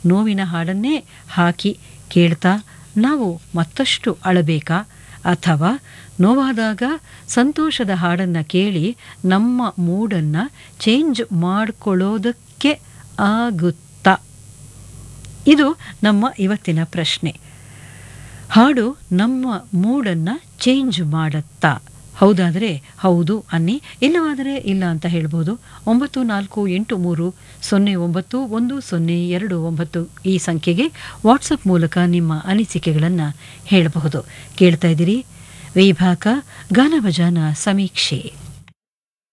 ನೋವಿನ ಹಾಡನ್ನೇ ಹಾಕಿ ಕೇಳ್ತಾ ನಾವು ಮತ್ತಷ್ಟು ಅಳಬೇಕಾ ಅಥವಾ ನೋವಾದಾಗ ಸಂತೋಷದ ಹಾಡನ್ನು ಕೇಳಿ ನಮ್ಮ ಮೂಡನ್ನು ಚೇಂಜ್ ಮಾಡಿಕೊಳ್ಳೋದಕ್ಕೆ ಆಗುತ್ತಾ ಇದು ನಮ್ಮ ಇವತ್ತಿನ ಪ್ರಶ್ನೆ ಹಾಡು ನಮ್ಮ ಮೂಡನ್ನು ಚೇಂಜ್ ಮಾಡುತ್ತಾ ಹೌದಾದರೆ ಹೌದು ಅನ್ನಿ ಇಲ್ಲವಾದರೆ ಇಲ್ಲ ಅಂತ ಹೇಳ್ಬೋದು ಒಂಬತ್ತು ನಾಲ್ಕು ಎಂಟು ಮೂರು ಸೊನ್ನೆ ಒಂಬತ್ತು ಒಂದು ಸೊನ್ನೆ ಎರಡು ಒಂಬತ್ತು ಈ ಸಂಖ್ಯೆಗೆ ವಾಟ್ಸಪ್ ಮೂಲಕ ನಿಮ್ಮ ಅನಿಸಿಕೆಗಳನ್ನು ಹೇಳಬಹುದು ಕೇಳ್ತಾ ಇದ್ದೀರಿ ವಿಭಾಗ ಗಾನಭಜಾನ ಸಮೀಕ್ಷೆ